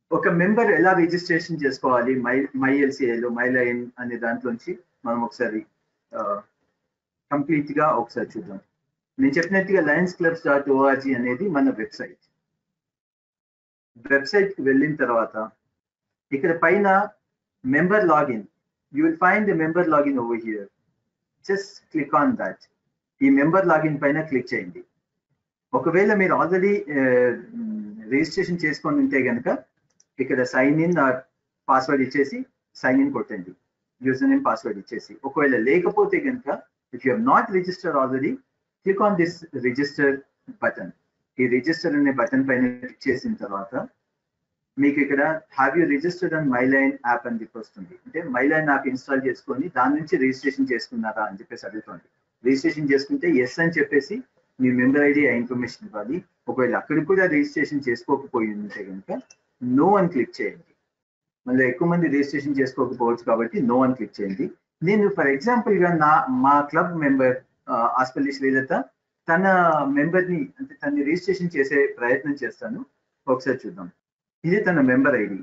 ఒక మెంబర్ ఎలా రిజిస్ట్రేషన్ చేసుకోవాలి మై మై ఎల్సిఐలో మై లైన్ అనే దాంట్లోంచి మనం ఒకసారి కంప్లీట్ గా ఒకసారి చూద్దాం నేను చెప్పినట్టుగా లయన్స్ క్లబ్స్ డాట్ ఓఆర్జీ అనేది మన వెబ్సైట్ వెబ్సైట్ కి వెళ్ళిన తర్వాత ఇక్కడ పైన member login you will find the member login over here just click on that ఈ మెంబర్ లాగిన్ పైన క్లిక్ చేయండి ఒకవేళ మీరు ఆల్రెడీ రిజిస్ట్రేషన్ చేసుకొని ఉంటే కనుక ఇక్కడ సైన్ ఇన్ పాస్వర్డ్ ఇచ్చేసి సైన్ ఇన్ కొట్టండి యూజర్ నేమ్ పాస్వర్డ్ ఇచ్చేసి ఒకవేళ లేకపోతే కనుక if you not register already click on this register button ఈ రిజిస్టర్ అనే బటన్ పైన క్లిక్ చేసిన తర్వాత మీకు ఇక్కడ have you registered and my line app అని చెప్పి వస్తుంది అంటే మై లైన్ యాప్ ఇన్స్టాల్ చేసుకొని దాని నుంచి రిజిస్ట్రేషన్ చేసుకున్నారా అని చెప్పేసి అడుగుతుంది రిజిస్ట్రేషన్ చేసుకుంటే ఎస్ అని చెప్పేసి మీ మెంబర్ ఐడి ఇన్ఫర్మేషన్ ఇవ్వాలి ఒకవేళ అక్కడికి కూడా రిజిస్ట్రేషన్ చేసుకోకపోయి ఉంటే కనుక నో అని క్లిక్ చేయండి మళ్ళీ ఎక్కువ మంది రిజిస్ట్రేషన్ చేసుకోకపోవచ్చు కాబట్టి నో అని క్లిక్ చేయండి నేను ఫర్ ఎగ్జాంపుల్ గా నా మా క్లబ్ మెంబర్ ఆస్పల్లి శ్రీలత తన మెంబర్ ని అంటే తన్ని రిజిస్ట్రేషన్ చేసే ప్రయత్నం చేస్తాను ఒకసారి చూద్దాం ఇది తన మెంబర్ ఐడి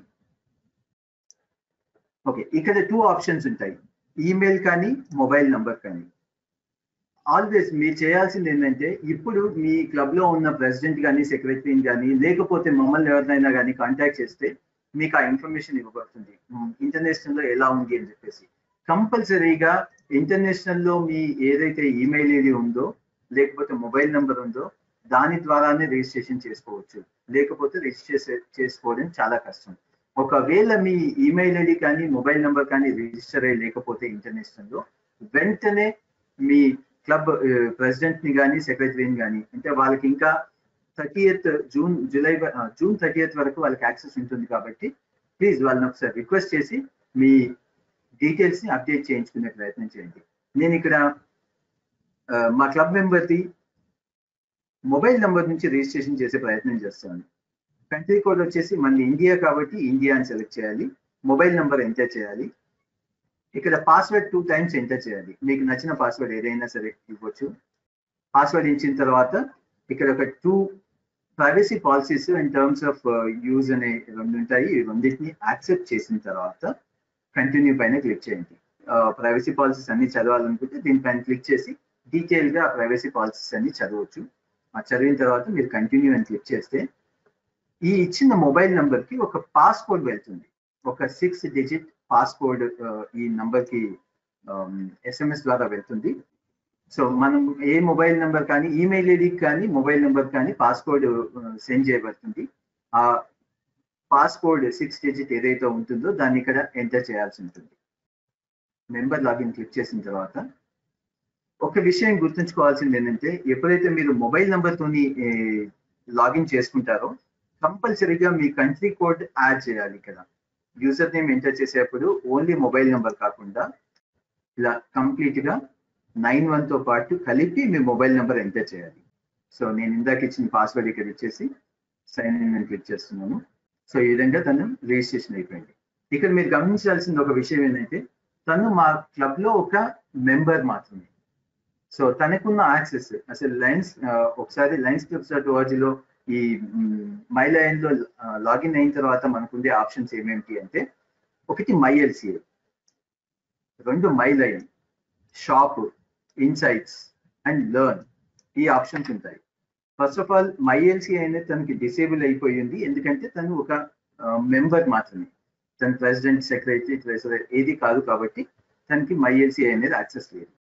ఓకే ఇక్కడ టూ ఆప్షన్స్ ఉంటాయి ఈమెయిల్ కానీ మొబైల్ నంబర్ కానీ ఆల్వేస్ మీరు చేయాల్సింది ఏంటంటే ఇప్పుడు మీ క్లబ్ లో ఉన్న ప్రెసిడెంట్ కానీ సెక్రటరీని కానీ లేకపోతే మమ్మల్ని ఎవరినైనా కానీ కాంటాక్ట్ చేస్తే మీకు ఆ ఇన్ఫర్మేషన్ ఇవ్వబడుతుంది ఇంటర్నేషనల్ లో ఎలా ఉంది అని చెప్పేసి కంపల్సరీగా ఇంటర్నేషనల్ లో మీ ఏదైతే ఈమెయిల్ ఐడి ఉందో లేకపోతే మొబైల్ నెంబర్ ఉందో దాని ద్వారానే రిజిస్ట్రేషన్ చేసుకోవచ్చు లేకపోతే రిజిస్ట్రేషన్ చేసుకోవడం చాలా కష్టం ఒకవేళ మీ ఈమెయిల్ ఐడి కానీ మొబైల్ నెంబర్ కానీ రిజిస్టర్ అయ్యి లేకపోతే ఇంటర్నేషనల్ లో వెంటనే మీ క్లబ్ ప్రెసిడెంట్ ని కానీ సెక్రటరీని కానీ అంటే వాళ్ళకి ఇంకా thirtieth June July June thirtieth వరకు వాళ్ళకి యాక్సెస్ ఉంటుంది కాబట్టి ప్లీజ్ వాళ్ళని ఒకసారి రిక్వెస్ట్ చేసి మీ డీటెయిల్స్ ని అప్డేట్ చేయించుకునే ప్రయత్నం చేయండి నేను ఇక్కడ మా క్లబ్ మెంబర్ది మొబైల్ నెంబర్ నుంచి రిజిస్ట్రేషన్ చేసే ప్రయత్నం చేస్తాను కంట్రీ కోడ్ వచ్చేసి మన ఇండియా కాబట్టి ఇండియా అని సెలెక్ట్ చేయాలి మొబైల్ నెంబర్ ఎంటర్ చేయాలి ఇక్కడ పాస్వర్డ్ టూ టైమ్స్ ఎంటర్ చేయాలి మీకు నచ్చిన పాస్వర్డ్ ఏదైనా సరే ఇవ్వచ్చు పాస్వర్డ్ ఇచ్చిన తర్వాత ఇక్కడ ఒక two privacy policies in terms of use అనే రెండు ఉంటాయి ఈ రెండింటిని యాక్సెప్ట్ చేసిన తర్వాత కంటిన్యూ పైన క్లిక్ చేయండి ప్రైవసీ పాలసీస్ అన్ని చదవాలనుకుంటే దీనిపైన క్లిక్ చేసి డీటెయిల్ గా ప్రైవసీ పాలసీస్ అన్ని చదవచ్చు ఆ చదివిన తర్వాత మీరు కంటిన్యూ అని క్లిక్ చేస్తే ఈ ఇచ్చిన మొబైల్ నంబర్ కి ఒక పాస్కోడ్ వెళ్తుంది ఒక సిక్స్ డిజిట్ పాస్కోడ్ ఈ నంబర్ కి ఎస్ఎంఎస్ ద్వారా వెళ్తుంది సో మనం ఏ మొబైల్ నెంబర్ కానీ ఈమెయిల్ ఐడికి కానీ మొబైల్ నెంబర్ కానీ పాస్కోడ్ సెండ్ చేయబడుతుంది ఆ పాస్కోడ్ సిక్స్ డిజిట్ ఏదైతే ఉంటుందో దాన్ని ఇక్కడ ఎంటర్ చేయాల్సి ఉంటుంది మెంబర్ లాగిన్ క్లిక్ చేసిన తర్వాత ఒక విషయం గుర్తుంచుకోవాల్సింది ఏంటంటే ఎప్పుడైతే మీరు మొబైల్ నెంబర్ తోని లాగిన్ చేసుకుంటారో కంపల్సరీగా మీ కంట్రీ కోడ్ యాడ్ చేయాలి ఇక్కడ యూజర్ నేమ్ ఎంటర్ చేసేటప్పుడు ఓన్లీ మొబైల్ నెంబర్ కాకుండా ఇలా కంప్లీట్ గా నైన్ వన్ తో పాటు కలిపి మీ మొబైల్ నెంబర్ ఎంటర్ చేయాలి సో నేను ఇందాక ఇచ్చిన పాస్వర్డ్ ఇక్కడ ఇచ్చేసి సైన్ ఇన్ అని క్లిక్ చేస్తున్నాను సో ఈ విధంగా తను రిజిస్ట్రేషన్ అయిపోయింది ఇక్కడ మీరు గమనించాల్సిన ఒక విషయం ఏంటంటే తను మా క్లబ్ లో ఒక మెంబర్ మాత్రమే సో తనకున్న యాక్సెస్ అసలు లైన్స్ ఒకసారి లైన్స్ క్లబ్స్ డాట్ ఓఆర్జీలో ఈ మై లైన్ లో లాగిన్ అయిన తర్వాత మనకుండే ఆప్షన్స్ ఏమేమిటి అంటే ఒకటి మై ఎల్సిఏ రెండు my line shop insights and learn ఈ ఆప్షన్స్ ఉంటాయి first of all my LCA అనేది తనకి డిసేబుల్ అయిపోయింది ఎందుకంటే తను ఒక మెంబర్ మాత్రమే తన ప్రెసిడెంట్ సెక్రటరీ ట్రెజరర్ ఏది కాదు కాబట్టి తనకి మై ఎల్సిఏ అనేది యాక్సెస్ లేదు